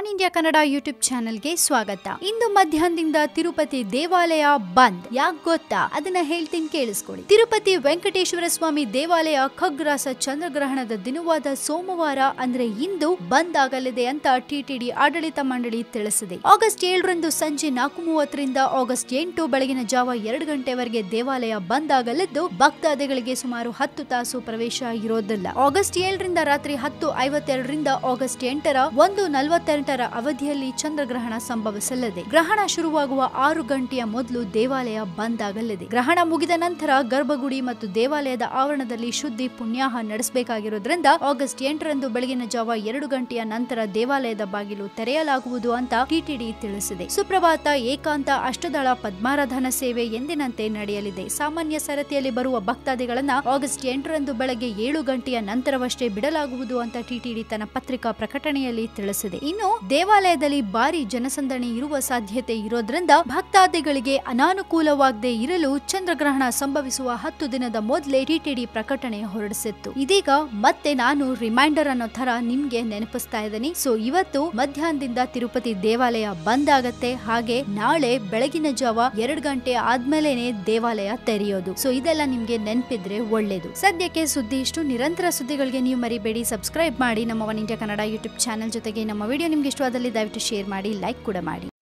one Oneindia Kannada YouTube ಚಾನೆಲ್ಗೆ ಸ್ವಾಗತ ಇಂದು ಮಧ್ಯಾಹ್ನದಿಂದ ತಿರುಪತಿ ದೇವಾಲಯ ಬಂದ್ ಯಾಕ್ ಗೊತ್ತಾ ಅದನ್ನ ಹೇಳ್ತೀನಿ ಕೇಳಿಸ್ಕೊಳ್ಳಿ ತಿರುಪತಿ ವೆಂಕಟೇಶ್ವರ ಸ್ವಾಮಿ ದೇವಾಲಯ ಖಗ್ರಾಸ ಚಂದ್ರಗ್ರಹಣದ ದಿನವಾದ ಸೋಮವಾರ ಅಂದ್ರೆ ಇಂದು ಬಂದ್ ಆಗಲಿದೆ ಅಂತ ಟಿಟಿಡಿ ಆಡಳಿತ ಮಂಡಳಿ ತಿಳಿಸಿದೆ ಆಗಸ್ಟ್ ಏಳರಂದು ಸಂಜೆ ನಾಲ್ಕು ಮೂವತ್ತರಿಂದ ಆಗಸ್ಟ್ ಎಂಟು ಬೆಳಗಿನ ಜಾವ ಎರಡು ಗಂಟೆವರೆಗೆ ದೇವಾಲಯ ಬಂದ್ ಆಗಲಿದ್ದು ಭಕ್ತಾದಿಗಳಿಗೆ ಸುಮಾರು ಹತ್ತು ತಾಸು ಪ್ರವೇಶ ಇರೋದಿಲ್ಲ ಆಗಸ್ಟ್ ಏಳರಿಂದ ರಾತ್ರಿ ಹತ್ತು ಐವತ್ತೆರಡರಿಂದ ಆಗಸ್ಟ್ ಎಂಟರ ಒಂದು ನಲವತ್ತೆಂಟರ ಅವಧಿಯಲ್ಲಿ ಚಂದ್ರಗ್ರಹಣ ಸಂಭವಿಸಲಿದೆ ಗ್ರಹಣ ಶುರುವಾಗುವ ಆರು ಗಂಟೆಯ ಮೊದಲು ದೇವಾಲಯ ಬಂದ್ ಆಗಲಿದೆ ಗ್ರಹಣ ಮುಗಿದ ನಂತರ ಗರ್ಭಗುಡಿ ಮತ್ತು ದೇವಾಲಯದ ಆವರಣದಲ್ಲಿ ಶುದ್ಧಿ ಪುಣ್ಯಾಹ ನಡೆಸಬೇಕಾಗಿರೋದ್ರಿಂದ ಆಗಸ್ಟ್ ಎಂಟರಂದು ಬೆಳಗಿನ ಜಾವ ಎರಡು ಗಂಟೆಯ ನಂತರ ದೇವಾಲಯದ ಬಾಗಿಲು ತೆರೆಯಲಾಗುವುದು ಅಂತ ಟಿಟಿಡಿ ತಿಳಿಸಿದೆ ಸುಪ್ರಭಾತ ಏಕಾಂತ ಅಷ್ಟದಳ ಪದ್ಮಾರಾಧನಾ ಸೇವೆ ಎಂದಿನಂತೆ ನಡೆಯಲಿದೆ ಸಾಮಾನ್ಯ ಸರತಿಯಲ್ಲಿ ಬರುವ ಭಕ್ತಾದಿಗಳನ್ನ ಆಗಸ್ಟ್ ಎಂಟರಂದು ಬೆಳಗ್ಗೆ ಏಳು ಗಂಟೆಯ ನಂತರವಷ್ಟೇ ಬಿಡಲಾಗುವುದು ಅಂತ ಟಿಟಿಡಿ ತನ್ನ ಪತ್ರಿಕಾ ಪ್ರಕಟಣೆಯಲ್ಲಿ ತಿಳಿಸಿದೆ ಇನ್ನು ದೇವಾಲಯದಲ್ಲಿ ಭಾರಿ ಜನಸಂದಣಿ ಇರುವ ಸಾಧ್ಯತೆ ಇರೋದ್ರಿಂದ ಭಕ್ತಾದಿಗಳಿಗೆ ಅನಾನುಕೂಲವಾಗದೆ ಇರಲು ಚಂದ್ರಗ್ರಹಣ ಸಂಭವಿಸುವ ಹತ್ತು ದಿನದ ಮೊದಲೇ ಟಿಟಿಡಿ ಪ್ರಕಟಣೆ ಹೊರಡಿಸಿತ್ತು ಇದೀಗ ಮತ್ತೆ ನಾನು ರಿಮೈಂಡರ್ ಅನ್ನೋ ತರ ನಿಮ್ಗೆ ನೆನಪಿಸ್ತಾ ಇದ್ದೀನಿ ಸೊ ಇವತ್ತು ಮಧ್ಯಾಹ್ನದಿಂದ ತಿರುಪತಿ ದೇವಾಲಯ ಬಂದ್ ಆಗತ್ತೆ ಹಾಗೆ ನಾಳೆ ಬೆಳಗಿನ ಜಾವ ಎರಡ್ ಗಂಟೆ ಆದ್ಮೇಲೆನೆ ದೇವಾಲಯ ತೆರೆಯೋದು ಸೊ ಇದೆಲ್ಲ ನಿಮ್ಗೆ ನೆನಪಿದ್ರೆ ಒಳ್ಳೇದು ಸದ್ಯಕ್ಕೆ ಸುದ್ದಿ ಇಷ್ಟು ನಿರಂತರ ಸುದ್ದಿಗಳಿಗೆ ನೀವು ಮರಿಬೇಡಿ ಸಬ್ಸ್ಕ್ರೈಬ್ ಮಾಡಿ ನಮ್ಮ Oneindia Kannada YouTube channel ಜೊತೆಗೆ ನಮ್ಮ ವಿಡಿಯೋ ನಿಮ್ಗೆ ಇಷ್ಟವಾದಲ್ಲಿ ದಯವಿಟ್ಟು ಶೇರ್ ಮಾಡಿ ಲೈಕ್ ಕೂಡ ಮಾಡಿ